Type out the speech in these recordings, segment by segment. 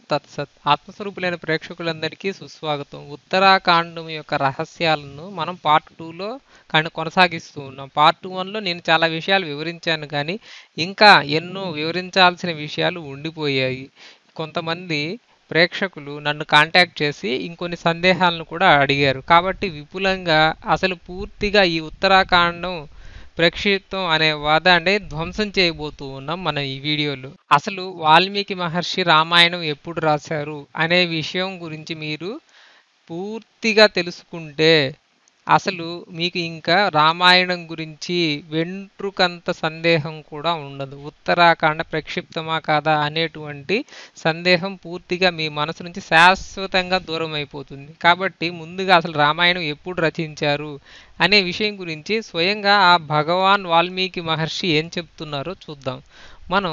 తత్సత్ ఆత్మస్వరూపులైన ప్రేక్షకులందరికీ సుస్వాగతం ఉత్తరాఖండం యొక్క రహస్యాలను మనం పార్ట్ టూలో కానీ కొనసాగిస్తూ ఉన్నాం పార్ట్ వన్లో నేను చాలా విషయాలు వివరించాను కానీ ఇంకా ఎన్నో వివరించాల్సిన విషయాలు ఉండిపోయాయి కొంతమంది ప్రేక్షకులు నన్ను కాంటాక్ట్ చేసి ఇంకొన్ని సందేహాలను కూడా అడిగారు కాబట్టి విపులంగా అసలు పూర్తిగా ఈ ఉత్తరాఖండం ప్రక్షిప్తం అనే వాదాన్ని ధ్వంసం చేయబోతూ ఉన్నాం మనం ఈ వీడియోలో అసలు వాల్మీకి మహర్షి రామాయణం ఎప్పుడు రాశారు అనే విషయం గురించి మీరు పూర్తిగా తెలుసుకుంటే అసలు మీకు ఇంకా రామాయణం గురించి వెంట్రుకంత సందేహం కూడా ఉండదు ఉత్తరాఖండ ప్రక్షిప్తమా కాదా అనేటువంటి సందేహం పూర్తిగా మీ మనసు నుంచి శాశ్వతంగా దూరం అయిపోతుంది కాబట్టి ముందుగా అసలు రామాయణం ఎప్పుడు రచించారు అనే విషయం గురించి స్వయంగా ఆ భగవాన్ వాల్మీకి మహర్షి ఏం చెప్తున్నారో చూద్దాం మనం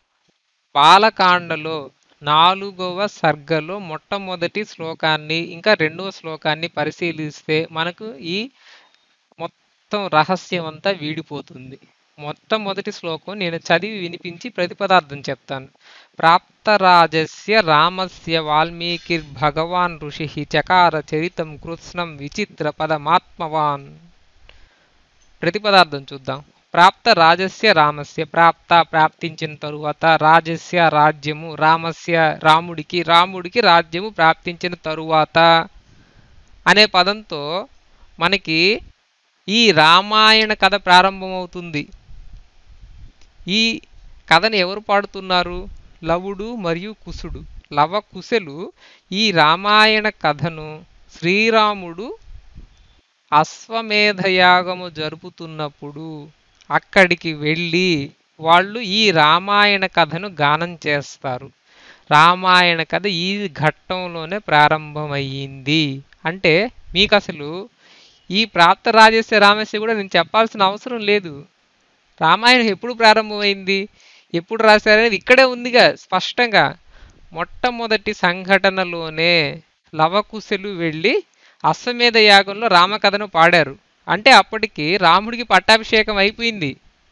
బాలకాండలో నాలుగవ సర్గలో మొట్టమొదటి శ్లోకాన్ని ఇంకా రెండవ శ్లోకాన్ని పరిశీలిస్తే మనకు ఈ మొత్తం రహస్యం అంతా వీడిపోతుంది మొట్టమొదటి శ్లోకం నేను చదివి వినిపించి ప్రతిపదార్థం చెప్తాను ప్రాప్తరాజస్య రామస్య వాల్మీకిర్భగవాన్ ఋషి చకార చరితం కృత్స్నం విచిత్ర పదమాత్మవాన్ ప్రతిపదార్థం చూద్దాం ప్రాప్త రాజస్య రామస్య ప్రాప్త ప్రాప్తించిన తరువాత రాజస్య రాజ్యము రామస్య రాముడికి రాముడికి రాజ్యము ప్రాప్తించిన తరువాత అనే పదంతో మనకి ఈ రామాయణ కథ ప్రారంభమవుతుంది ఈ కథను ఎవరు పాడుతున్నారు లవుడు మరియు కుశుడు లవ కుశలు ఈ రామాయణ కథను శ్రీరాముడు అశ్వమేధయాగము జరుపుతున్నప్పుడు అక్కడికి వెళ్ళి వాళ్ళు ఈ రామాయణ కథను గానం చేస్తారు రామాయణ కథ ఈ ఘట్టంలోనే ప్రారంభమయ్యింది అంటే మీకు అసలు ఈ ప్రాప్త రాజస్య రామస్య కూడా నేను చెప్పాల్సిన అవసరం లేదు రామాయణం ఎప్పుడు ప్రారంభమైంది ఎప్పుడు రాశారనేది ఇక్కడే ఉందిగా స్పష్టంగా మొట్టమొదటి సంఘటనలోనే లవకుశలు వెళ్ళి అశ్వమేధ యాగంలో రామకథను పాడారు అంటే అప్పటికి రాముడికి పట్టాభిషేకం అయిపోయింది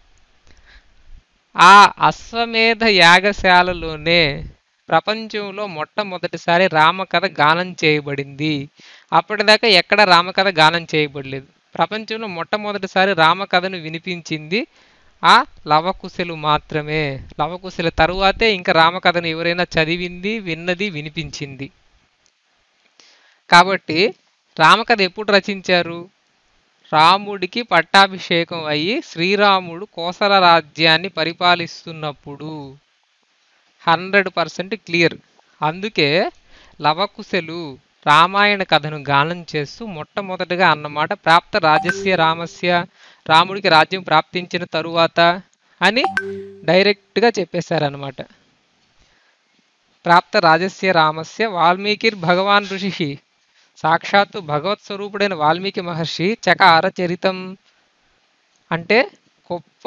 ఆ అశ్వమేధ యాగశాలలోనే ప్రపంచంలో మొట్టమొదటిసారి రామకథ గానం చేయబడింది అప్పటిదాకా ఎక్కడ రామకథ గానం చేయబడలేదు ప్రపంచంలో మొట్టమొదటిసారి రామకథను వినిపించింది ఆ లవకుశలు మాత్రమే లవకుశల తరువాతే ఇంకా రామకథను ఎవరైనా చదివింది విన్నది వినిపించింది కాబట్టి రామకథ ఎప్పుడు రచించారు రాముడికి పట్టాభిషేకం అయ్యి శ్రీరాముడు కోసల రాజ్యాన్ని పరిపాలిస్తున్నప్పుడు హండ్రెడ్ పర్సెంట్ క్లియర్ అందుకే లవకుశలు రామాయణ కథను గానం చేస్తూ మొట్టమొదటిగా అన్నమాట ప్రాప్త రాజస్య రామస్య రాముడికి రాజ్యం ప్రాప్తించిన తరువాత అని డైరెక్ట్గా చెప్పేశారనమాట ప్రాప్త రాజస్య రామస్య వాల్మీకిర్ భగవాన్ ఋషి సాక్షాత్తు భగవత్ స్వరూపుడైన వాల్మీకి మహర్షి చకార చరితం అంటే గొప్ప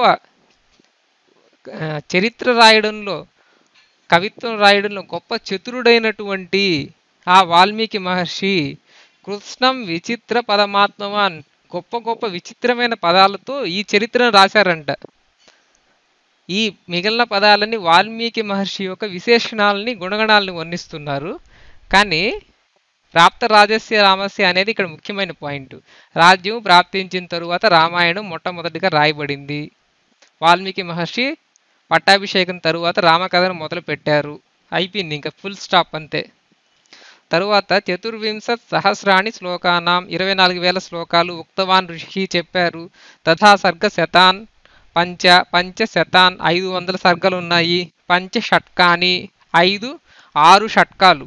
చరిత్ర రాయడంలో కవిత్వం రాయడంలో గొప్ప చతురుడైనటువంటి ఆ వాల్మీకి మహర్షి కృష్ణం విచిత్ర పదమాత్మవాన్ గొప్ప గొప్ప విచిత్రమైన పదాలతో ఈ చరిత్రను రాశారంట ఈ మిగిలిన పదాలని వాల్మీకి మహర్షి యొక్క విశేషణాలని గుణగణాలని వర్ణిస్తున్నారు కానీ ప్రాప్త రాజస్య రామస్య అనేది ఇక్కడ ముఖ్యమైన పాయింట్ రాజ్యం ప్రాప్తించిన తరువాత రామాయణం మొట్టమొదటిగా రాయబడింది వాల్మీకి మహర్షి పట్టాభిషేకం తరువాత రామకథను మొదలు పెట్టారు అయిపోయింది ఇంకా ఫుల్ స్టాప్ అంతే తరువాత చతుర్వింశ సహస్రాణి శ్లోకానాం ఇరవై నాలుగు వేల శ్లోకాలు ఉక్తవాన్ ఋషి చెప్పారు తథా సర్గ శతాన్ పంచ పంచ శతాన్ ఐదు వందల సర్గలు ఉన్నాయి పంచ షట్కాని ఐదు ఆరు షట్కాలు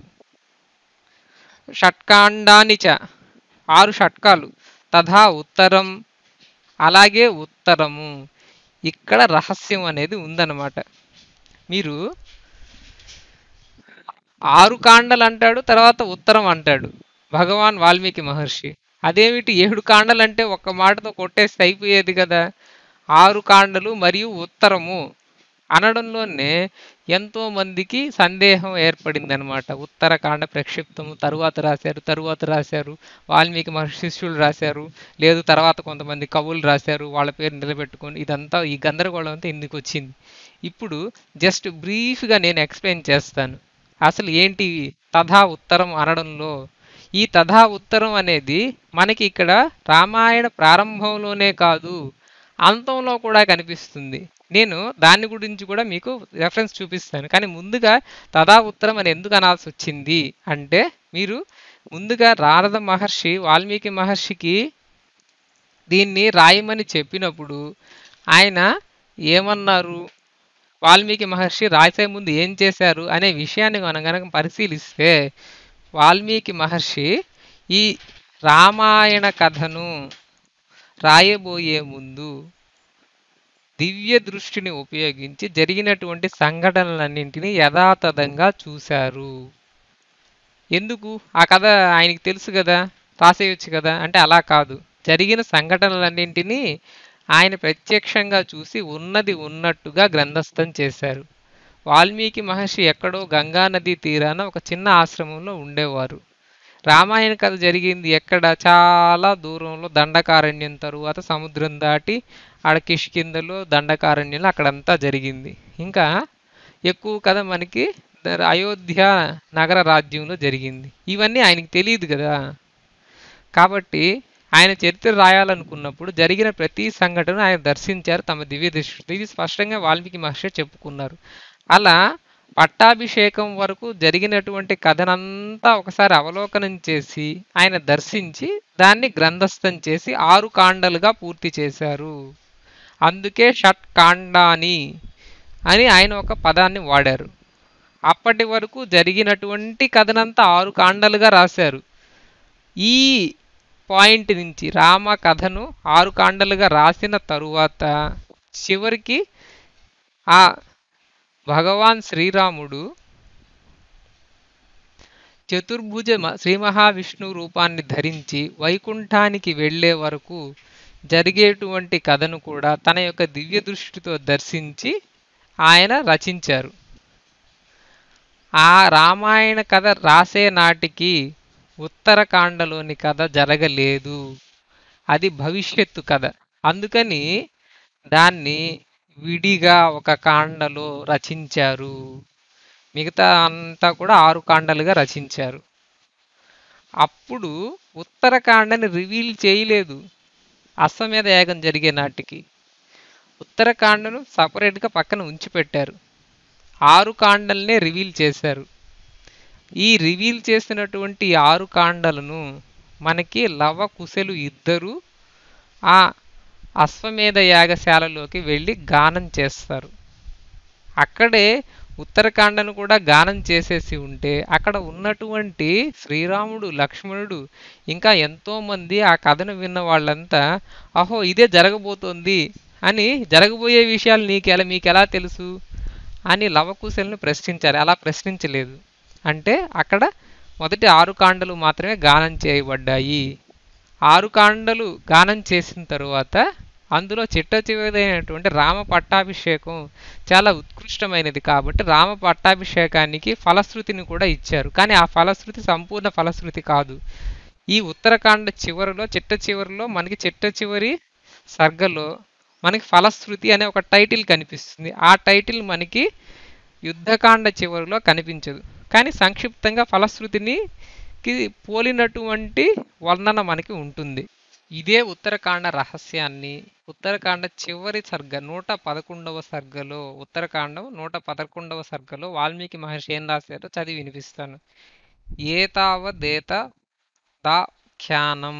షట్కాండాని చ ఆరు షట్కాలు తథా ఉత్తరం అలాగే ఉత్తరము ఇక్కడ రహస్యం అనేది ఉందన్నమాట మీరు ఆరు కాండలు అంటాడు తర్వాత ఉత్తరం అంటాడు భగవాన్ వాల్మీకి మహర్షి అదేమిటి ఏడు కాండలు అంటే ఒక్క మాటతో కొట్టేస్తే అయిపోయేది కదా ఆరు కాండలు మరియు ఉత్తరము అనడంలోనే ఎంతో మందికి సందేహం ఏర్పడింది అనమాట ఉత్తరకాండ ప్రక్షిప్తము తరువాత రాశారు తరువాత రాశారు వాల్మీకి మహర్షి శిష్యులు రాశారు లేదు తర్వాత కొంతమంది కవులు రాశారు వాళ్ళ పేరు నిలబెట్టుకొని ఇదంతా ఈ గందరగోళం అంతా ఎందుకు వచ్చింది ఇప్పుడు జస్ట్ బ్రీఫ్గా నేను ఎక్స్ప్లెయిన్ చేస్తాను అసలు ఏంటి తథా ఉత్తరం అనడంలో ఈ తథా ఉత్తరం అనేది మనకి ఇక్కడ రామాయణ ప్రారంభంలోనే కాదు అంతంలో కూడా కనిపిస్తుంది నేను దాని గురించి కూడా మీకు రెఫరెన్స్ చూపిస్తాను కానీ ముందుగా తథా ఉత్తరం అని ఎందుకు అనాల్సి వచ్చింది అంటే మీరు ముందుగా నారద మహర్షి వాల్మీకి మహర్షికి దీన్ని రాయమని చెప్పినప్పుడు ఆయన ఏమన్నారు వాల్మీకి మహర్షి రాసే ముందు ఏం చేశారు అనే విషయాన్ని మనం కనుక పరిశీలిస్తే వాల్మీకి మహర్షి ఈ రామాయణ కథను రాయబోయే ముందు దివ్య దృష్టిని ఉపయోగించి జరిగినటువంటి సంఘటనలన్నింటినీ యథాతథంగా చూశారు ఎందుకు ఆ కథ ఆయనకి తెలుసు కదా రాసేయచ్చు కదా అంటే అలా కాదు జరిగిన సంఘటనలన్నింటినీ ఆయన ప్రత్యక్షంగా చూసి ఉన్నది ఉన్నట్టుగా గ్రంథస్థం చేశారు వాల్మీకి మహర్షి ఎక్కడో గంగా నది తీరాన ఒక చిన్న ఆశ్రమంలో ఉండేవారు రామాయణ కథ జరిగింది ఎక్కడ చాలా దూరంలో దండకారణ్యం తరువాత సముద్రం దాటి ఆడ కిష్కిందలో దండకారణ్యంలో అక్కడంతా జరిగింది ఇంకా ఎక్కువ కథ మనకి ద- అయోధ్య నగర రాజ్యంలో జరిగింది ఇవన్నీ ఆయనకి తెలియదు కదా కాబట్టి ఆయన చరిత్ర రాయాలనుకున్నప్పుడు జరిగిన ప్రతి సంఘటన ఆయన దర్శించారు తమ దివ్య దృష్టితో ఇది స్పష్టంగా వాల్మీకి మహర్షి చెప్పుకున్నారు అలా పట్టాభిషేకం వరకు జరిగినటువంటి కథనంతా ఒకసారి అవలోకనం చేసి ఆయన దర్శించి దాన్ని గ్రంథస్థం చేసి ఆరు కాండలుగా పూర్తి చేశారు అందుకే షట్ కాండాని అని ఆయన ఒక పదాన్ని వాడారు అప్పటి వరకు జరిగినటువంటి కథనంతా ఆరు కాండలుగా రాశారు ఈ పాయింట్ నుంచి రామ కథను ఆరు కాండలుగా రాసిన తరువాత చివరికి ఆ భగవాన్ శ్రీరాముడు చతుర్భుజ మ- శ్రీ మహావిష్ణు రూపాన్ని ధరించి వైకుంఠానికి వెళ్ళే వరకు జరిగేటువంటి కథను కూడా తన యొక్క దివ్య దృష్టితో దర్శించి ఆయన రచించారు ఆ రామాయణ కథ రాసే నాటికి ఉత్తరకాండలోని కథ జరగలేదు అది భవిష్యత్తు కథ అందుకని దాన్ని విడిగా ఒక కాండలో రచించారు మిగతా అంతా కూడా ఆరు కాండలుగా రచించారు అప్పుడు ఉత్తరకాండని రివీల్ చేయలేదు అశ్వమేధ యాగం జరిగే నాటికి ఉత్తరకాండను సపరేట్గా పక్కన ఉంచి పెట్టారు ఆరు కాండల్నే రివీల్ చేశారు ఈ రివీల్ చేసినటువంటి ఈ ఆరు కాండలను మనకి లవ కుశలు ఇద్దరు ఆ అశ్వమేధ యాగశాలలోకి వెళ్ళి గానం చేస్తారు అక్కడే ఉత్తరకాండను కూడా గానం చేసేసి ఉంటే అక్కడ ఉన్నటువంటి శ్రీరాముడు లక్ష్మణుడు ఇంకా ఎంతోమంది ఆ కథను విన్న వాళ్ళంతా అహో ఇదే జరగబోతోంది అని జరగబోయే విషయాలు నీకు ఎలా మీకు ఎలా తెలుసు అని లవకుశల్ని ప్రశ్నించారు అలా ప్రశ్నించలేదు అంటే అక్కడ మొదటి ఆరు కాండలు మాత్రమే గానం చేయబడ్డాయి ఆరు కాండలు గానం చేసిన తరువాత అందులో చిట్ట చివరిదైనటువంటి రామ పట్టాభిషేకం చాలా ఉత్కృష్టమైనది కాబట్టి రామ పట్టాభిషేకానికి ఫలశ్రుతిని కూడా ఇచ్చారు కానీ ఆ ఫలశ్రుతి సంపూర్ణ ఫలశ్రుతి కాదు ఈ ఉత్తరకాండ చివరిలో చిట్ట చివరిలో మనకి చిట్ట చివరి సర్గలో మనకి ఫలశ్రుతి అనే ఒక టైటిల్ కనిపిస్తుంది ఆ టైటిల్ మనకి యుద్ధకాండ చివరిలో కనిపించదు కానీ సంక్షిప్తంగా ఫలశ్రుతిని కి పోలినటువంటి వర్ణన మనకి ఉంటుంది ఇదే ఉత్తరకాండ రహస్యాన్ని ఉత్తరకాండ చివరి సర్గ నూట పదకొండవ సర్గలో ఉత్తరకాండం నూట పదకొండవ సర్గలో వాల్మీకి మహర్షి ఏం రాశారో చదివి వినిపిస్తాను ఏతావదేత దాఖ్యానం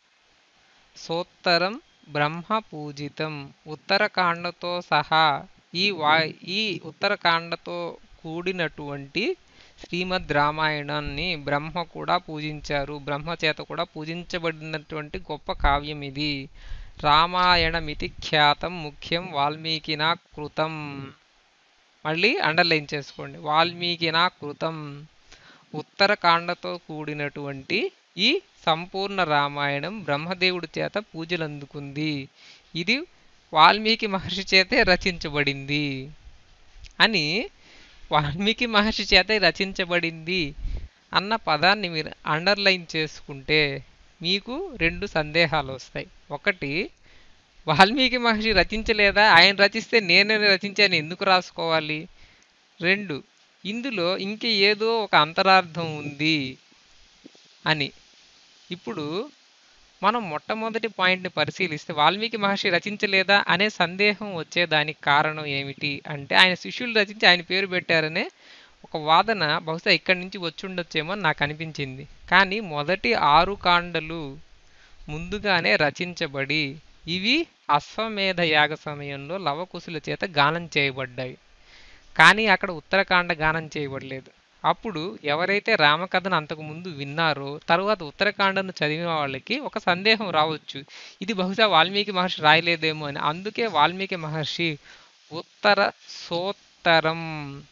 సోత్తరం బ్రహ్మ పూజితం ఉత్తరకాండతో సహా ఈ వా ఈ ఉత్తరకాండతో కూడినటువంటి శ్రీమద్ రామాయణాన్ని బ్రహ్మ కూడా పూజించారు బ్రహ్మ చేత కూడా పూజించబడినటువంటి గొప్ప కావ్యం ఇది రామాయణమితి ఖ్యాతం ముఖ్యం వాల్మీకినా కృతం మళ్ళీ అండర్లైన్ చేసుకోండి వాల్మీకినా కృతం ఉత్తరకాండతో కూడినటువంటి ఈ సంపూర్ణ రామాయణం బ్రహ్మదేవుడి చేత పూజలు అందుకుంది ఇది వాల్మీకి మహర్షి చేతే రచించబడింది అని వాల్మీకి మహర్షి చేత రచించబడింది అన్న పదాన్ని మీరు అండర్లైన్ చేసుకుంటే మీకు రెండు సందేహాలు వస్తాయి ఒకటి వాల్మీకి మహర్షి రచించలేదా ఆయన రచిస్తే నేను రచించాను ఎందుకు రాసుకోవాలి రెండు ఇందులో ఇంక ఏదో ఒక అంతరార్థం ఉంది అని ఇప్పుడు మనం మొట్టమొదటి పాయింట్ని పరిశీలిస్తే వాల్మీకి మహర్షి రచించలేదా అనే సందేహం వచ్చేదానికి కారణం ఏమిటి అంటే ఆయన శిష్యులు రచించి ఆయన పేరు పెట్టారనే ఒక వాదన బహుశా ఇక్కడి నుంచి వచ్చి ఉండొచ్చేమో అని నాకు అనిపించింది కానీ మొదటి ఆరు కాండలు ముందుగానే రచించబడి ఇవి అశ్వమేధ యాగ సమయంలో లవకుశుల చేత గానం చేయబడ్డాయి కానీ అక్కడ ఉత్తరకాండ గానం చేయబడలేదు అప్పుడు ఎవరైతే రామకథను అంతకు ముందు విన్నారో తరువాత ఉత్తరకాండను చదివిన వాళ్ళకి ఒక సందేహం రావచ్చు ఇది బహుశా వాల్మీకి మహర్షి రాయలేదేమో అని అందుకే వాల్మీకి మహర్షి ఉత్తర సోత్తరం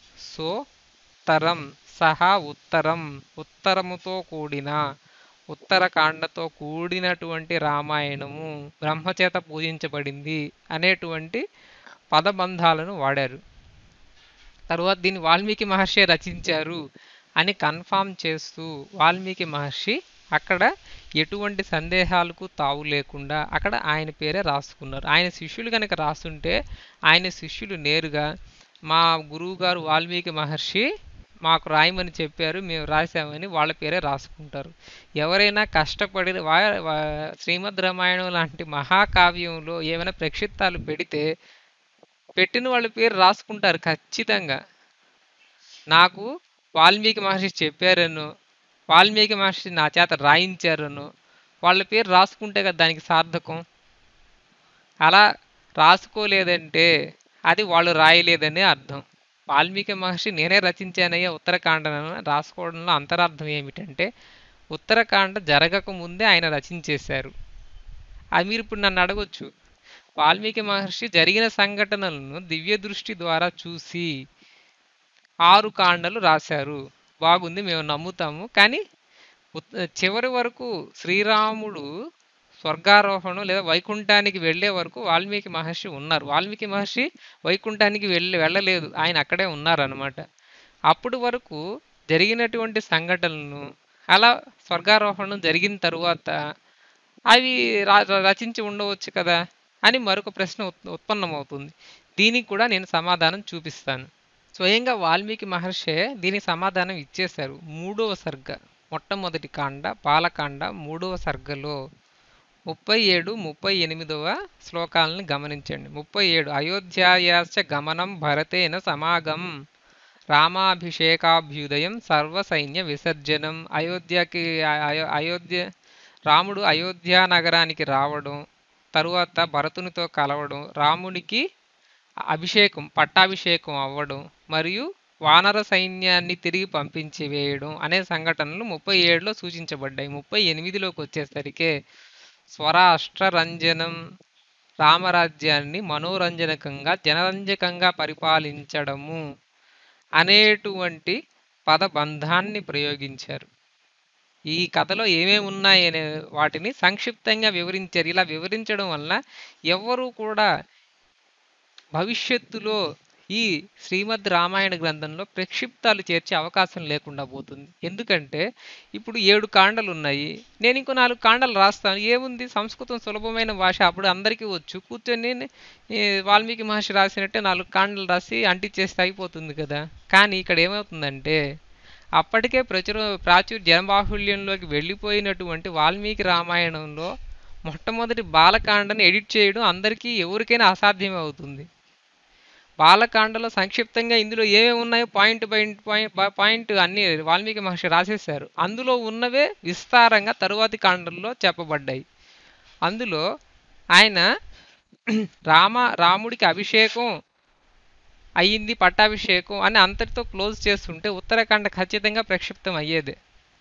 సోత్తరం సహా ఉత్తరం ఉత్తరముతో కూడిన ఉత్తరకాండతో కూడినటువంటి రామాయణము బ్రహ్మచేత పూజించబడింది అనేటువంటి పదబంధాలను వాడారు తరువాత దీన్ని వాల్మీకి మహర్షి రచించారు అని కన్ఫామ్ చేస్తూ వాల్మీకి మహర్షి అక్కడ ఎటువంటి సందేహాలకు తావు లేకుండా అక్కడ ఆయన పేరే రాసుకున్నారు ఆయన శిష్యులు కనుక రాస్తుంటే ఆయన శిష్యులు నేరుగా మా గురువు గారు వాల్మీకి మహర్షి మాకు రాయమని చెప్పారు మేము రాసామని వాళ్ళ పేరే రాసుకుంటారు ఎవరైనా కష్టపడి వా వా- శ్రీమద్ రామాయణం లాంటి మహాకావ్యంలో ఏమైనా ప్రక్షిప్తాలు పెడితే పెట్టిన వాళ్ళ పేరు రాసుకుంటారు ఖచ్చితంగా నాకు వాల్మీకి మహర్షి చెప్పారను వాల్మీకి మహర్షి నా చేత రాయించారను వాళ్ళ పేరు రాసుకుంటే కదా దానికి సార్థకం అలా రాసుకోలేదంటే అది వాళ్ళు రాయలేదనే అర్థం వాల్మీకి మహర్షి నేనే రచించానయ్యా ఉత్తరాఖండను రాసుకోవడంలో అంతరార్థం ఏమిటంటే ఉత్తరాఖండ జరగక ముందే ఆయన రచించేశారు అది మీరు ఇప్పుడు నన్ను అడగొచ్చు వాల్మీకి మహర్షి జరిగిన సంఘటనలను దివ్య దృష్టి ద్వారా చూసి ఆరు కాండలు రాశారు బాగుంది మేము నమ్ముతాము కానీ ఉత్- చివరి వరకు శ్రీరాముడు స్వర్గారోహణం లేదా వైకుంఠానికి వెళ్ళే వరకు వాల్మీకి మహర్షి ఉన్నారు వాల్మీకి మహర్షి వైకుంఠానికి వెళ్ళి వెళ్ళలేదు ఆయన అక్కడే ఉన్నారనమాట అప్పుడు వరకు జరిగినటువంటి సంఘటనలను అలా స్వర్గారోహణం జరిగిన తరువాత అవి రా- ర- రచించి ఉండవచ్చు కదా అని మరొక ప్రశ్న ఉత్- ఉత్పన్నమవుతుంది దీనికి కూడా నేను సమాధానం చూపిస్తాను స్వయంగా వాల్మీకి మహర్షే దీనికి సమాధానం ఇచ్చేశారు మూడవ సర్గ మొట్టమొదటి కాండ బాలకాండ మూడవ సర్గలో ముప్పై ఏడు ముప్పై ఎనిమిదవ శ్లోకాలను గమనించండి ముప్పై ఏడు అయోధ్యాయాశ్చ గమనం భరతేన సమాగం రామాభిషేకాభ్యుదయం సర్వసైన్య విసర్జనం అయోధ్యకి అయో అయోధ్య రాముడు అయోధ్య నగరానికి రావడం తరువాత భరతునితో కలవడం రామునికి అభిషేకం పట్టాభిషేకం అవ్వడం మరియు వానర సైన్యాన్ని తిరిగి పంపించి వేయడం అనే సంఘటనలు ముప్పై ఏడులో సూచించబడ్డాయి ముప్పై ఎనిమిదిలోకి వచ్చేసరికి స్వరాష్ట్ర రంజనం రామరాజ్యాన్ని మనోరంజనకంగా జనరంజకంగా పరిపాలించడము అనేటువంటి పదబంధాన్ని ప్రయోగించారు ఈ కథలో ఏమేమి ఉన్నాయనే వాటిని సంక్షిప్తంగా వివరించారు ఇలా వివరించడం వల్ల ఎవ్వరూ కూడా భవిష్యత్తులో ఈ శ్రీమద్ రామాయణ గ్రంథంలో ప్రక్షిప్తాలు చేర్చే అవకాశం లేకుండా పోతుంది ఎందుకంటే ఇప్పుడు ఏడు కాండలు ఉన్నాయి నేను ఇంకో నాలుగు కాండలు రాస్తాను ఏముంది సంస్కృతం సులభమైన భాష అప్పుడు అందరికీ వచ్చు కూర్చొని ఈ వాల్మీకి మహర్షి రాసినట్టే నాలుగు కాండలు రాసి అంటించేస్తే అయిపోతుంది కదా కానీ ఇక్కడ ఏమవుతుందంటే అప్పటికే ప్రచుర ప్రాచుర్య జనబాహుళ్యంలోకి వెళ్ళిపోయినటువంటి వాల్మీకి రామాయణంలో మొట్టమొదటి బాలకాండని ఎడిట్ చేయడం అందరికీ ఎవరికైనా అసాధ్యమే అవుతుంది బాలకాండలో సంక్షిప్తంగా ఇందులో ఏమేమి ఉన్నాయో పాయింట్ పాయింట్ పాయింట్ పాయింట్ అన్ని వాల్మీకి మహర్షి రాసేశారు అందులో ఉన్నవే విస్తారంగా తరువాతి కాండల్లో చెప్పబడ్డాయి అందులో ఆయన రామ రాముడికి అభిషేకం అయ్యింది పట్టాభిషేకం అని అంతటితో క్లోజ్ చేస్తుంటే ఉత్తరాఖండ ఖచ్చితంగా ప్రక్షిప్తం అయ్యేదే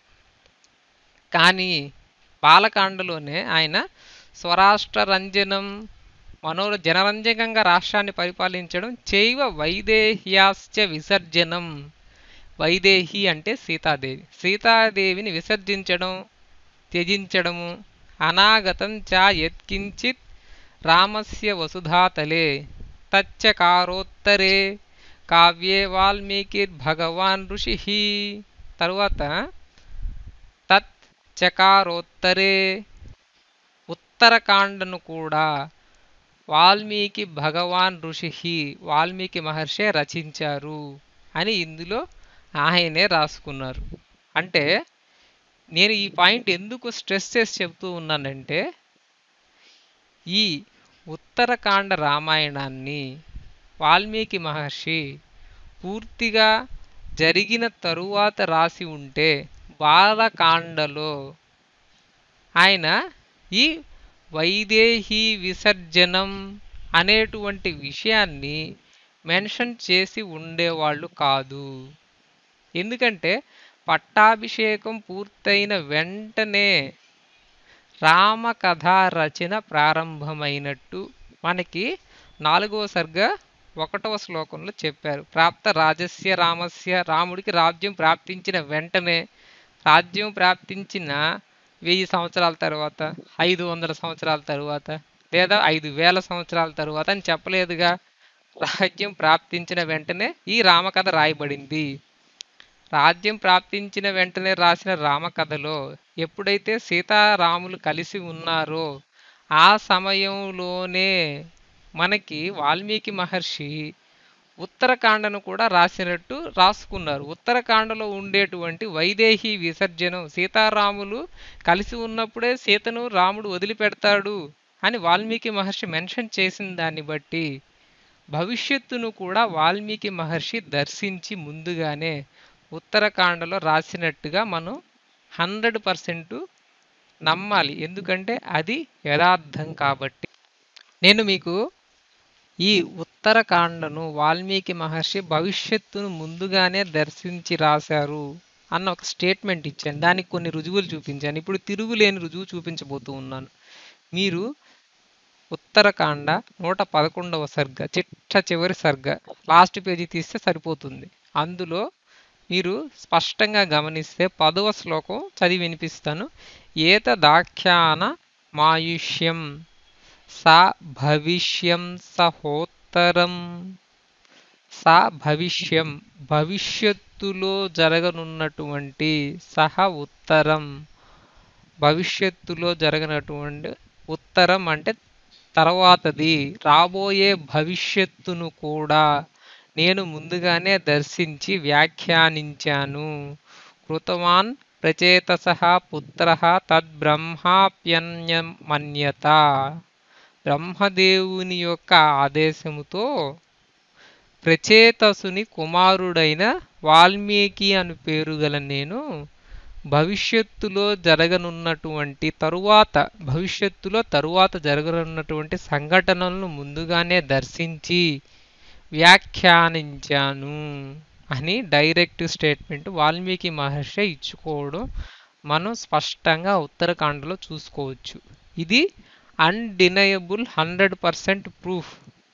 కానీ బాలకాండలోనే ఆయన స్వరాష్ట్ర రంజనం మనోర జనరంజకంగా రాష్ట్రాన్ని పరిపాలించడం చైవ వైదేహ్యాశ్చ విసర్జనం వైదేహి అంటే సీతాదేవి సీతాదేవిని విసర్జించడం త్యజించడము అనాగతం చ యత్కించిత్ రామస్య వసుధాతలే తచ్చకారోత్తరే కావ్యే వాల్మీకిర్భగవాన్ ఋషి తరువాత తత్ చకారోత్తరే ఉత్తరకాండను కూడా వాల్మీకి భగవాన్ ఋషి వాల్మీకి మహర్షే రచించారు అని ఇందులో ఆయనే రాసుకున్నారు అంటే నేను ఈ పాయింట్ ఎందుకు స్ట్రెస్ చేసి చెప్తూ ఉన్నానంటే ఈ ఉత్తరకాండ రామాయణాన్ని వాల్మీకి మహర్షి పూర్తిగా జరిగిన తరువాత రాసి ఉంటే బాలకాండలో ఆయన ఈ వైదేహి విసర్జనం అనేటువంటి విషయాన్ని మెన్షన్ చేసి ఉండేవాళ్ళు కాదు ఎందుకంటే పట్టాభిషేకం పూర్తయిన వెంటనే రామకథ రచన ప్రారంభమైనట్టు మనకి నాలుగవ సర్గ ఒకటవ శ్లోకంలో చెప్పారు ప్రాప్త రాజస్య రామస్య రాముడికి రాజ్యం ప్రాప్తించిన వెంటనే రాజ్యం ప్రాప్తించిన వెయ్యి సంవత్సరాల తర్వాత ఐదు వందల సంవత్సరాల తర్వాత లేదా ఐదు వేల సంవత్సరాల తర్వాత అని చెప్పలేదుగా రాజ్యం ప్రాప్తించిన వెంటనే ఈ రామకథ రాయబడింది రాజ్యం ప్రాప్తించిన వెంటనే రాసిన రామకథలో ఎప్పుడైతే సీతారాములు కలిసి ఉన్నారో ఆ సమయంలోనే మనకి వాల్మీకి మహర్షి ఉత్తరకాండను కూడా రాసినట్టు రాసుకున్నారు ఉత్తరకాండలో ఉండేటువంటి వైదేహి విసర్జనం సీతారాములు కలిసి ఉన్నప్పుడే సీతను రాముడు వదిలిపెడతాడు అని వాల్మీకి మహర్షి మెన్షన్ చేసిన దాన్ని బట్టి భవిష్యత్తును కూడా వాల్మీకి మహర్షి దర్శించి ముందుగానే ఉత్తరకాండలో రాసినట్టుగా మనం హండ్రెడ్ పర్సెంట్ నమ్మాలి ఎందుకంటే అది యథార్థం కాబట్టి నేను మీకు ఈ ఉత్తరకాండను వాల్మీకి మహర్షి భవిష్యత్తును ముందుగానే దర్శించి రాశారు అన్న ఒక స్టేట్మెంట్ ఇచ్చాను దానికి కొన్ని రుజువులు చూపించాను ఇప్పుడు తిరుగులేని రుజువు చూపించబోతూ ఉన్నాను మీరు ఉత్తరకాండ నూట పదకొండవ సర్గ చిట్ట చివరి సర్గ లాస్ట్ పేజీ తీస్తే సరిపోతుంది అందులో మీరు స్పష్టంగా గమనిస్తే పదవ శ్లోకం చదివి వినిపిస్తాను ఏత దాఖ్యాన మాయుష్యం సా భవిష్యం సహోత్తరం సా భవిష్యం భవిష్యత్తులో జరగనున్నటువంటి సహ ఉత్తరం భవిష్యత్తులో జరగనటువంటి ఉత్తరం అంటే తర్వాతది రాబోయే భవిష్యత్తును కూడా నేను ముందుగానే దర్శించి వ్యాఖ్యానించాను కృతవాన్ ప్రచేతస పుత్ర తద్బ్రహ్మాప్యన్యమన్యత బ్రహ్మదేవుని యొక్క ఆదేశముతో ప్రచేతసుని కుమారుడైన వాల్మీకి అను పేరు గల నేను భవిష్యత్తులో జరగనున్నటువంటి తరువాత భవిష్యత్తులో తరువాత జరగనున్నటువంటి సంఘటనలను ముందుగానే దర్శించి వ్యాఖ్యానించాను అని డైరెక్ట్ స్టేట్మెంట్ వాల్మీకి మహర్షి ఇచ్చుకోవడం మనం స్పష్టంగా ఉత్తరాఖండ్లో చూసుకోవచ్చు ఇది అన్డినయబుల్ హండ్రెడ్ పర్సెంట్ ప్రూఫ్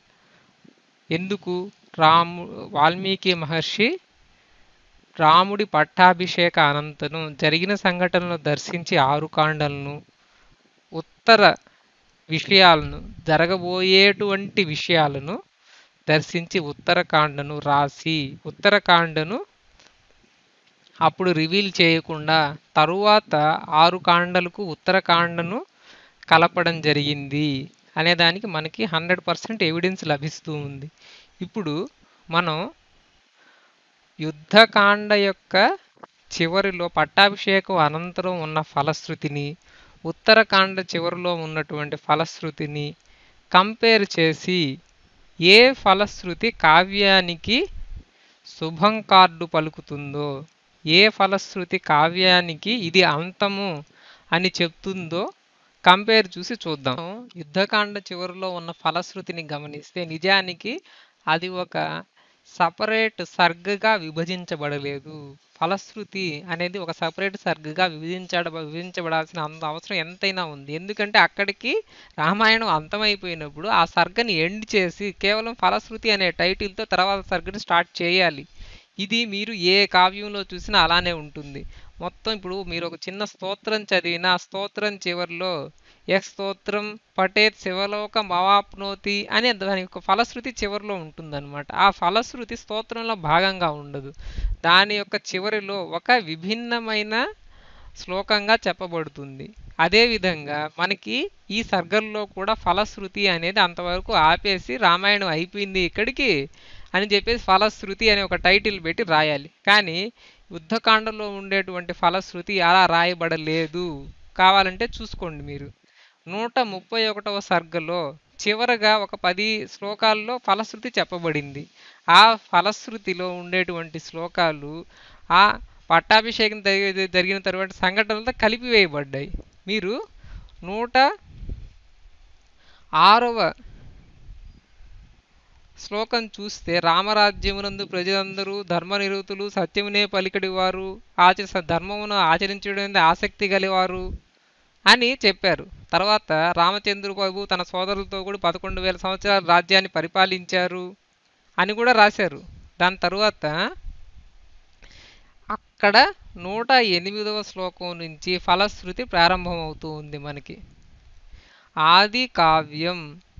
ఎందుకు రాము వాల్మీకి మహర్షి రాముడి పట్టాభిషేక అనంతరం జరిగిన సంఘటనలు దర్శించి ఆరు కాండలను ఉత్తర విషయాలను జరగబోయేటువంటి విషయాలను దర్శించి ఉత్తరకాండను రాసి ఉత్తరకాండను అప్పుడు రివీల్ చేయకుండా తరువాత ఆరు కాండలకు ఉత్తరకాండను కలపడం జరిగింది అనే దానికి మనకి హండ్రెడ్ పర్సెంట్ ఎవిడెన్స్ లభిస్తూ ఉంది ఇప్పుడు మనం యుద్ధకాండ యొక్క చివరిలో పట్టాభిషేకం అనంతరం ఉన్న ఫలశ్రుతిని ఉత్తరకాండ చివరిలో ఉన్నటువంటి ఫలశ్రుతిని కంపేర్ చేసి ఏ ఫలశ్రుతి కావ్యానికి శుభం కార్డు పలుకుతుందో ఏ ఫలశ్రుతి కావ్యానికి ఇది అంతము అని చెప్తుందో కంపేర్ చూసి చూద్దాం యుద్ధకాండ చివరిలో ఉన్న ఫలశ్రుతిని గమనిస్తే నిజానికి అది ఒక సపరేట్ సర్గగా విభజించబడలేదు ఫలశ్రుతి అనేది ఒక సపరేట్ సర్గగా విభజించడ విభజించబడాల్సిన అంత అవసరం ఎంతైనా ఉంది ఎందుకంటే అక్కడికి రామాయణం అంతమైపోయినప్పుడు ఆ సర్గని ఎండ్ చేసి కేవలం ఫలశ్రుతి అనే టైటిల్తో తర్వాత సర్గని స్టార్ట్ చేయాలి ఇది మీరు ఏ కావ్యంలో చూసినా అలానే ఉంటుంది మొత్తం ఇప్పుడు మీరు ఒక చిన్న స్తోత్రం చదివిన ఆ స్తోత్రం చివరిలో ఏ స్తోత్రం పటేత్ శివలోక మవాప్నోతి అని దాని యొక్క ఫలశ్రుతి చివరిలో ఉంటుందన్నమాట ఆ ఫలశ్రుతి స్తోత్రంలో భాగంగా ఉండదు దాని యొక్క చివరిలో ఒక విభిన్నమైన శ్లోకంగా చెప్పబడుతుంది అదేవిధంగా మనకి ఈ సర్గల్లో కూడా ఫలశ్రుతి అనేది అంతవరకు ఆపేసి రామాయణం అయిపోయింది ఇక్కడికి అని చెప్పేసి ఫలశ్రుతి అనే ఒక టైటిల్ పెట్టి రాయాలి కానీ యుద్ధకాండలో ఉండేటువంటి ఫలశ్రుతి అలా రాయబడలేదు కావాలంటే చూసుకోండి మీరు నూట ముప్పై ఒకటవ సర్గలో చివరగా ఒక పది శ్లోకాల్లో ఫలశ్రుతి చెప్పబడింది ఆ ఫలశ్రుతిలో ఉండేటువంటి శ్లోకాలు ఆ పట్టాభిషేకం జరిగి- జరిగిన తర్వాత సంఘటనలతో కలిపివేయబడ్డాయి మీరు నూట ఆరవ శ్లోకం చూస్తే రామరాజ్యమునందు ప్రజలందరూ ధర్మనిరతులు సత్యమునే పలికడి వారు ఆచ ధర్మమును ఆచరించడం ఆసక్తి గలివారు అని చెప్పారు తర్వాత రామచంద్ర బాబు తన సోదరులతో కూడా పదకొండు వేల సంవత్సరాల రాజ్యాన్ని పరిపాలించారు అని కూడా రాశారు దాని తరువాత అక్కడ నూట ఎనిమిదవ శ్లోకం నుంచి ఫలశ్రుతి ప్రారంభమవుతూ ఉంది మనకి ఆది కావ్యం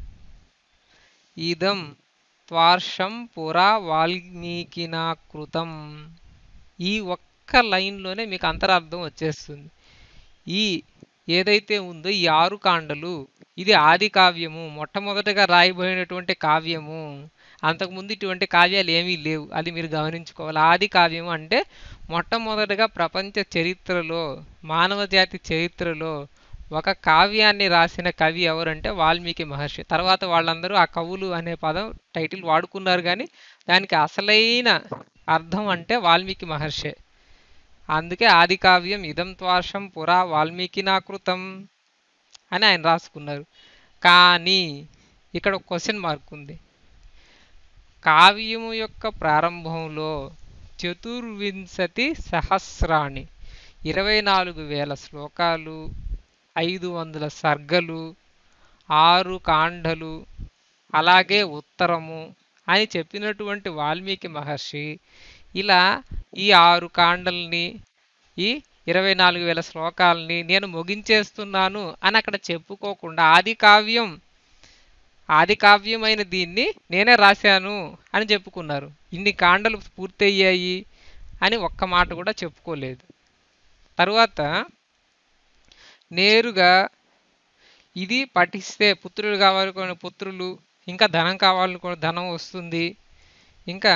ఇదం త్వార్షం పురా వాల్మీకినా కృతం ఈ ఒక్క లైన్లోనే మీకు అంతరార్థం వచ్చేస్తుంది ఈ ఏదైతే ఉందో ఈ ఆరు కాండలు ఇది ఆది కావ్యము మొట్టమొదటగా రాయబడినటువంటి కావ్యము అంతకుముందు ఇటువంటి కావ్యాలు ఏమీ లేవు అది మీరు గమనించుకోవాలి ఆది కావ్యం అంటే మొట్టమొదటగా ప్రపంచ చరిత్రలో మానవ జాతి చరిత్రలో ఒక కావ్యాన్ని రాసిన కవి ఎవరంటే వాల్మీకి మహర్షి తర్వాత వాళ్ళందరూ ఆ కవులు అనే పదం టైటిల్ వాడుకున్నారు కానీ దానికి అసలైన అర్థం అంటే వాల్మీకి మహర్షే అందుకే ఆది కావ్యం ఇదం త్వార్షం పురా వాల్మీకినాకృతం అని ఆయన రాసుకున్నారు కానీ ఇక్కడ ఒక క్వశ్చన్ మార్క్ ఉంది కావ్యము యొక్క ప్రారంభంలో చతుర్వింశతి సహస్రాణి ఇరవై నాలుగు వేల శ్లోకాలు ఐదు వందల సర్గలు ఆరు కాండలు అలాగే ఉత్తరము అని చెప్పినటువంటి వాల్మీకి మహర్షి ఇలా ఈ ఆరు కాండల్ని ఈ ఇరవై నాలుగు వేల శ్లోకాలని నేను ముగించేస్తున్నాను అని అక్కడ చెప్పుకోకుండా ఆది కావ్యం ఆది కావ్యమైన దీన్ని నేనే రాశాను అని చెప్పుకున్నారు ఇన్ని కాండలు పూర్తయ్యాయి అని ఒక్క మాట కూడా చెప్పుకోలేదు తరువాత నేరుగా ఇది పఠిస్తే పుత్రులు కావాలనుకున్న పుత్రులు ఇంకా ధనం కావాలనుకున్న ధనం వస్తుంది ఇంకా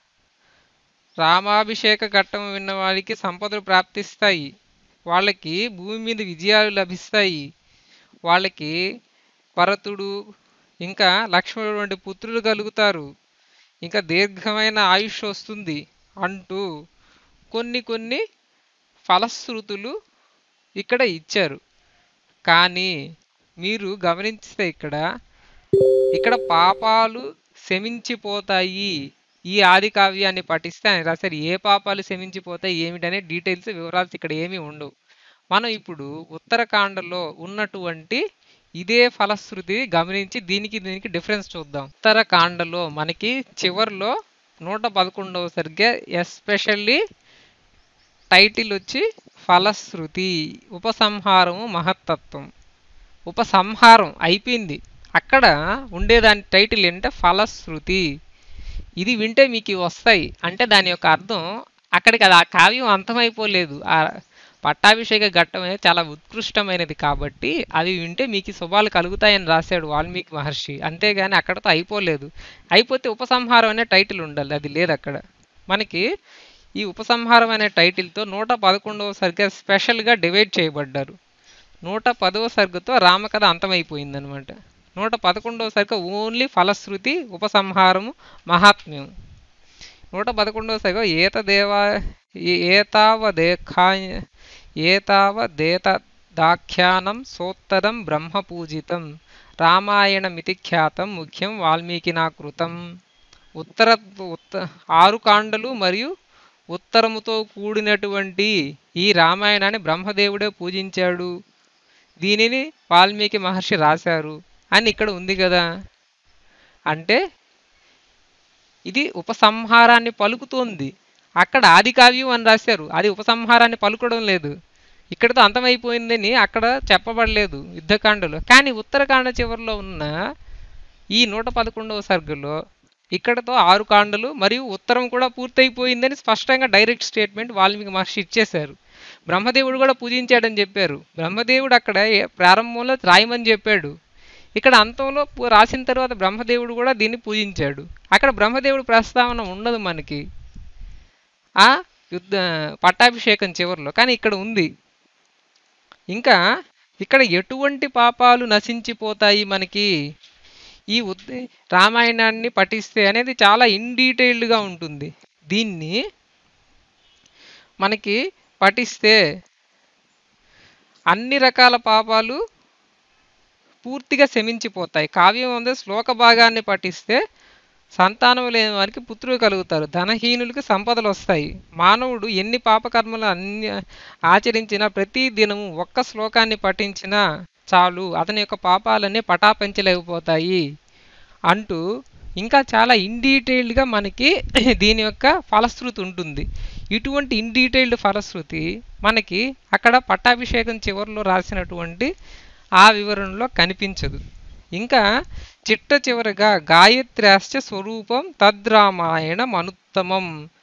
రామాభిషేక ఘట్టం విన్న వారికి సంపదలు ప్రాప్తిస్తాయి వాళ్ళకి భూమి మీద విజయాలు లభిస్తాయి వాళ్ళకి భరతుడు ఇంకా లక్ష్మణుడు వంటి పుత్రులు కలుగుతారు ఇంకా దీర్ఘమైన ఆయుష్ వస్తుంది అంటూ కొన్ని కొన్ని ఫలశ్రుతులు ఇక్కడ ఇచ్చారు కానీ మీరు గమనిస్తే ఇక్కడ ఇక్కడ పాపాలు శమించిపోతాయి ఈ ఆది కావ్యాన్ని పఠిస్తే ఆయన రాశారు ఏ పాపాలు శమించిపోతాయి ఏమిటనే డీటెయిల్స్ వివరాలు ఇక్కడ ఏమీ ఉండవు మనం ఇప్పుడు ఉత్తరకాండలో ఉన్నటువంటి ఇదే ఫలశ్రుతి గమనించి దీనికి దీనికి డిఫరెన్స్ చూద్దాం ఉత్తరకాండలో మనకి చివర్లో నూట పదకొండవ సరిగ్గా ఎస్పెషల్లీ టైటిల్ వచ్చి ఫలశ్రుతి ఉపసంహారము మహత్తత్వం ఉపసంహారం అయిపోయింది అక్కడ ఉండేదాని టైటిల్ ఏంటంటే ఫలశ్రుతి ఇది వింటే మీకు ఇవి వస్తాయి అంటే దాని యొక్క అర్థం అక్కడికి అది ఆ కావ్యం అంతమైపోలేదు ఆ పట్టాభిషేక ఘట్టం అనేది చాలా ఉత్కృష్టమైనది కాబట్టి అవి వింటే మీకు ఈ శుభాలు కలుగుతాయని రాశాడు వాల్మీకి మహర్షి అంతేగాని అక్కడతో అయిపోలేదు అయిపోతే ఉపసంహారం అనే టైటిల్ ఉండాలి అది లేదు అక్కడ మనకి ఈ ఉపసంహారం అనే టైటిల్తో నూట పదకొండవ సరిగ్గా స్పెషల్గా డివైడ్ చేయబడ్డారు నూట పదవ సర్గతో రామకథ అంతమైపోయిందనమాట నూట పదకొండవ సరిగ్గా ఓన్లీ ఫలశ్రుతి ఉపసంహారము మహాత్మ్యం నూట పదకొండవ సరిగ్గా ఏతదేవా ఏతావదేఖా ఏతావదేత దాఖ్యానం సోత్తరం బ్రహ్మపూజితం రామాయణమితి ఖ్యాతం ముఖ్యం వాల్మీకినాకృతం ఉత్తర ఉత్త ఆరు కాండలు మరియు ఉత్తరముతో కూడినటువంటి ఈ రామాయణాన్ని బ్రహ్మదేవుడే పూజించాడు దీనిని వాల్మీకి మహర్షి రాశారు అని ఇక్కడ ఉంది కదా అంటే ఇది ఉపసంహారాన్ని పలుకుతోంది అక్కడ ఆది కావ్యం అని రాశారు అది ఉపసంహారాన్ని పలుకడం లేదు ఇక్కడతో అంతమైపోయిందని అక్కడ చెప్పబడలేదు యుద్ధకాండలో కానీ ఉత్తరకాండ చివరిలో ఉన్న ఈ నూట పదకొండవ సర్గలో ఇక్కడతో ఆరు కాండలు మరియు ఉత్తరం కూడా పూర్తయిపోయిందని స్పష్టంగా డైరెక్ట్ స్టేట్మెంట్ వాల్మీకి మహర్షి ఇచ్చేశారు బ్రహ్మదేవుడు కూడా పూజించాడని చెప్పారు బ్రహ్మదేవుడు అక్కడ ఏ- ప్రారంభంలో రాయమని చెప్పాడు ఇక్కడ అంతంలో పు- రాసిన తర్వాత బ్రహ్మదేవుడు కూడా దీన్ని పూజించాడు అక్కడ బ్రహ్మదేవుడు ప్రస్తావన ఉండదు మనకి ఆ యుద్ధ పట్టాభిషేకం చివరిలో కానీ ఇక్కడ ఉంది ఇంకా ఇక్కడ ఎటువంటి పాపాలు నశించిపోతాయి మనకి ఈ ఉద్ రామాయణాన్ని పఠిస్తే అనేది చాలా ఇన్ డీటెయిల్డ్గా ఉంటుంది దీన్ని మనకి పఠిస్తే అన్ని రకాల పాపాలు పూర్తిగా శమించిపోతాయి కావ్యం ఉంది శ్లోక భాగాన్ని పఠిస్తే సంతానం లేని వారికి పుత్రులు కలుగుతారు ధనహీనులకి సంపదలు వస్తాయి మానవుడు ఎన్ని పాపకర్మలు అన్ని ఆచరించినా ప్రతి దినము ఒక్క శ్లోకాన్ని పఠించినా చాలు అతని యొక్క పాపాలన్నీ పటాపంచలేకపోతాయి అంటూ ఇంకా చాలా ఇన్ డీటెయిల్డ్గా మనకి దీని యొక్క ఫలశ్రుతి ఉంటుంది ఇటువంటి ఇన్ డీటెయిల్డ్ ఫలశ్రుతి మనకి అక్కడ పట్టాభిషేకం చివరిలో రాసినటువంటి ఆ వివరణలో కనిపించదు ఇంకా చిట్ట చివరగా గాయత్ర్యాశ్చ స్వరూపం తద్రామాయణ మనుత్తమం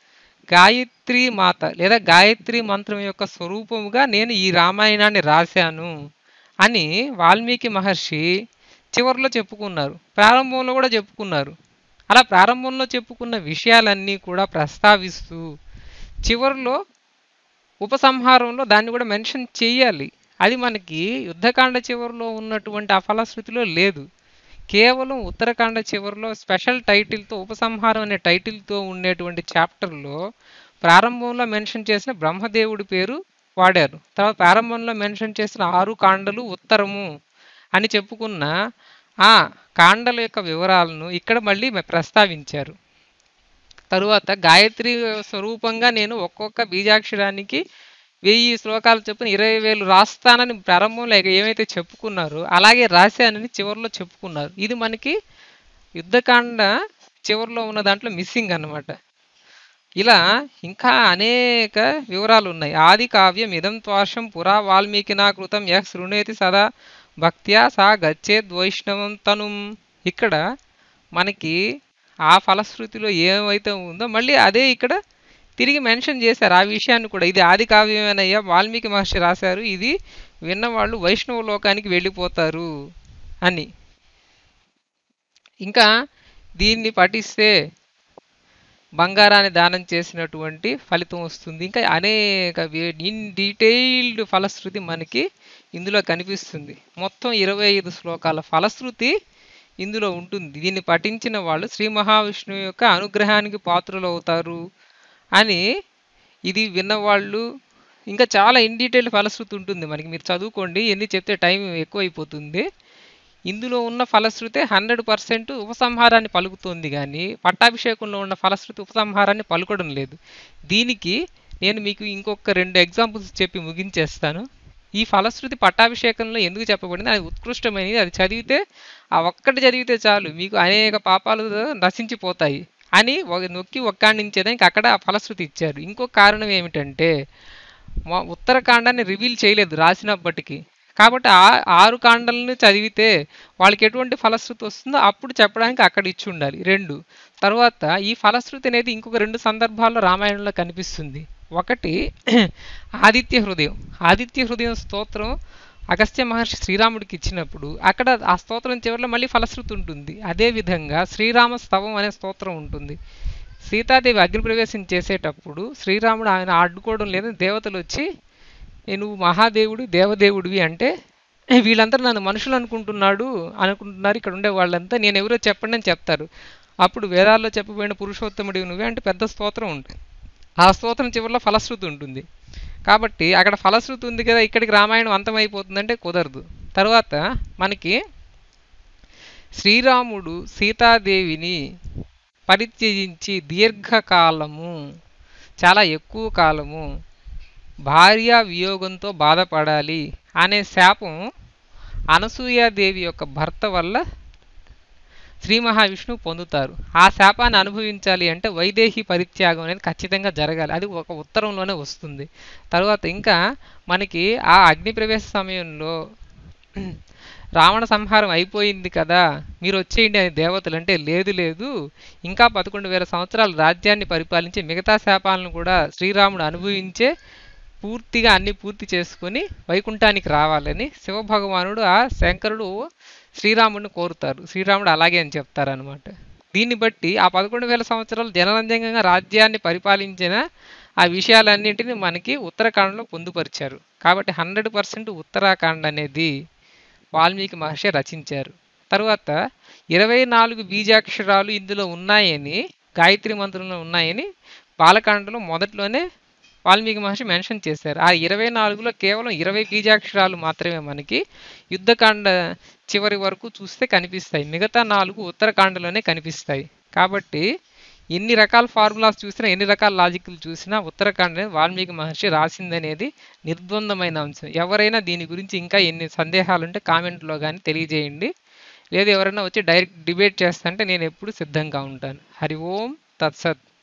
గాయత్రి మాత లేదా గాయత్రి మంత్రం యొక్క స్వరూపముగా నేను ఈ రామాయణాన్ని రాశాను అని వాల్మీకి మహర్షి చివరిలో చెప్పుకున్నారు ప్రారంభంలో కూడా చెప్పుకున్నారు అలా ప్రారంభంలో చెప్పుకున్న విషయాలన్నీ కూడా ప్రస్తావిస్తూ చివరిలో ఉపసంహారంలో దాన్ని కూడా మెన్షన్ చేయాలి అది మనకి యుద్ధకాండ చివరిలో ఉన్నటువంటి ఆ ఫలశ్రుతిలో లేదు కేవలం ఉత్తరకాండ చివరిలో స్పెషల్ టైటిల్తో ఉపసంహారం అనే టైటిల్తో ఉండేటువంటి చాప్టర్లో ప్రారంభంలో మెన్షన్ చేసిన బ్రహ్మదేవుడి పేరు వాడారు తర్వాత ప్రారంభంలో మెన్షన్ చేసిన ఆరు కాండలు ఉత్తరము అని చెప్పుకున్న ఆ కాండల యొక్క వివరాలను ఇక్కడ మళ్ళీ మె- ప్రస్తావించారు తరువాత గాయత్రి స్వరూపంగా నేను ఒక్కొక్క బీజాక్షరానికి వెయ్యి శ్లోకాలు చొప్పున ఇరవై వేలు రాస్తానని ప్రారంభంలో ఏమైతే చెప్పుకున్నారో అలాగే రాశానని చివరిలో చెప్పుకున్నారు ఇది మనకి యుద్ధకాండ చివరిలో ఉన్న దాంట్లో మిస్సింగ్ అన్నమాట ఇలా ఇంకా అనేక వివరాలు ఉన్నాయి ఆది కావ్యం ఇదం త్వాషం పురా వాల్మీకినా కృతం యః శృణేతి సదా భక్త్యా సా గచ్చేద్ వైష్ణవం తనుం ఇక్కడ మనకి ఆ ఫలశ్రుతిలో ఏమైతే ఉందో మళ్ళీ అదే ఇక్కడ తిరిగి మెన్షన్ చేశారు ఆ విషయాన్ని కూడా ఇది ఆది కావ్యమేనయ్యా వాల్మీకి మహర్షి రాశారు ఇది విన్నవాళ్ళు వైష్ణవ లోకానికి వెళ్ళిపోతారు అని ఇంకా దీన్ని పఠిస్తే బంగారాన్ని దానం చేసినటువంటి ఫలితం వస్తుంది ఇంకా అనేక ఇన్ డీటెయిల్డ్ ఫలశ్రుతి మనకి ఇందులో కనిపిస్తుంది మొత్తం ఇరవై ఐదు శ్లోకాల ఫలశ్రుతి ఇందులో ఉంటుంది దీన్ని పఠించిన వాళ్ళు శ్రీ మహావిష్ణువు యొక్క అనుగ్రహానికి పాత్రులు అవుతారు అని ఇది విన్నవాళ్ళు ఇంకా చాలా ఇన్ డీటెయిల్ ఫలశ్రుతి ఉంటుంది మనకి మీరు చదువుకోండి ఎన్ని చెప్తే టైం ఎక్కువైపోతుంది ఇందులో ఉన్న ఫలశ్రుతే హండ్రెడ్ పర్సెంట్ ఉపసంహారాన్ని పలుకుతుంది కానీ పట్టాభిషేకంలో ఉన్న ఫలశ్రుతి ఉపసంహారాన్ని పలుకడం లేదు దీనికి నేను మీకు ఇంకొక రెండు ఎగ్జాంపుల్స్ చెప్పి ముగించేస్తాను ఈ ఫలశ్రుతి పట్టాభిషేకంలో ఎందుకు చెప్పబడింది అది ఉత్కృష్టమైనది అది చదివితే ఆ ఒక్కటి చదివితే చాలు మీకు అనేక పాపాలు నశించిపోతాయి అని ఒక- నొక్కి ఒక్కాణించేదానికి అక్కడ ఆ ఫలశ్రుతి ఇచ్చారు ఇంకో కారణం ఏమిటంటే మా ఉత్తరకాండాన్ని రివీల్ చేయలేదు రాసినప్పటికీ కాబట్టి ఆ ఆరు కాండలను చదివితే వాళ్ళకి ఎటువంటి ఫలశ్రుతి వస్తుందో అప్పుడు చెప్పడానికి అక్కడ ఇచ్చి ఉండాలి రెండు తర్వాత ఈ ఫలశ్రుతి అనేది ఇంకొక రెండు సందర్భాల్లో రామాయణంలో కనిపిస్తుంది ఒకటి ఆదిత్య హృదయం ఆదిత్య హృదయం స్తోత్రం అగస్త్య మహర్షి శ్రీరాముడికి ఇచ్చినప్పుడు అక్కడ ఆ స్తోత్రం చివరిలో మళ్ళీ ఫలశ్రుతి ఉంటుంది అదేవిధంగా శ్రీరామ స్తవం అనే స్తోత్రం ఉంటుంది సీతాదేవి అగ్నిప్రవేశం చేసేటప్పుడు శ్రీరాముడు ఆయన అడ్డుకోవడం లేదు దేవతలు వచ్చి "ఏ నువ్వు మహాదేవుడు దేవదేవుడివి అంటే వీళ్ళందరూ నన్ను మనుషులు అనుకుంటున్నాడు అనుకుంటున్నారు ఇక్కడ ఉండే వాళ్ళంతా నేను ఎవరో చెప్పండి అని చెప్తారు అప్పుడు వేదాల్లో చెప్పబడిన పురుషోత్తముడివి నువ్వే అంటే పెద్ద స్తోత్రం ఉంటుంది ఆ స్తోత్రం చివరిలో ఫలశ్రుతి ఉంటుంది కాబట్టి అక్కడ ఫలశ్రుతి ఉంది కదా ఇక్కడికి రామాయణం అంతమైపోతుందంటే కుదరదు తర్వాత మనకి శ్రీరాముడు సీతాదేవిని పరిత్యజించి దీర్ఘకాలము చాలా ఎక్కువ కాలము భార్య వియోగంతో బాధపడాలి అనే శాపం అనసూయాదేవి యొక్క భర్త వల్ల శ్రీ మహావిష్ణువు పొందుతారు ఆ శాపాన్ని అనుభవించాలి అంటే వైదేహి పరిత్యాగం అనేది ఖచ్చితంగా జరగాలి అది ఒక ఉత్తరంలోనే వస్తుంది తర్వాత ఇంకా మనకి ఆ అగ్ని ప్రవేశ సమయంలో రావణ సంహారం అయిపోయింది కదా మీరు వచ్చేయండి అని దేవతలు అంటే లేదు లేదు ఇంకా పదకొండు వేల సంవత్సరాలు రాజ్యాన్ని పరిపాలించి మిగతా శాపాలను కూడా శ్రీరాముడు అనుభవించే పూర్తిగా అన్ని పూర్తి చేసుకొని వైకుంఠానికి రావాలని శివభగవానుడు ఆ శంకరుడు శ్రీరాముడిని కోరుతారు శ్రీరాముడు అలాగే అని చెప్తారనమాట దీన్ని బట్టి ఆ పదకొండు వేల సంవత్సరాలు జనరంజకంగా రాజ్యాన్ని పరిపాలించిన ఆ విషయాలన్నింటినీ మనకి ఉత్తరాఖండ్లో పొందుపరిచారు కాబట్టి హండ్రెడ్ పర్సెంట్ ఉత్తరాఖండ్ అనేది వాల్మీకి మహర్షి రచించారు తర్వాత ఇరవై నాలుగు బీజాక్షరాలు ఇందులో ఉన్నాయని గాయత్రి మంత్రంలో ఉన్నాయని బాలకాండలో మొదట్లోనే వాల్మీకి మహర్షి మెన్షన్ చేశారు ఆ ఇరవై నాలుగులో కేవలం ఇరవై బీజాక్షరాలు మాత్రమే మనకి యుద్ధకాండ చివరి వరకు చూస్తే కనిపిస్తాయి మిగతా నాలుగు ఉత్తరాఖండలోనే కనిపిస్తాయి కాబట్టి ఎన్ని రకాల ఫార్ములాస్ చూసినా ఎన్ని రకాల లాజిక్లు చూసినా ఉత్తరాఖండ్ అనేది వాల్మీకి మహర్షి రాసిందనేది నిర్బంధమైన అంశం ఎవరైనా దీని గురించి ఇంకా ఎన్ని సందేహాలు ఉంటే కామెంట్లో కానీ తెలియజేయండి లేదు ఎవరైనా వచ్చి డైరెక్ట్ డిబేట్ చేస్తంటే నేను ఎప్పుడు సిద్ధంగా ఉంటాను హరి ఓం తత్సత్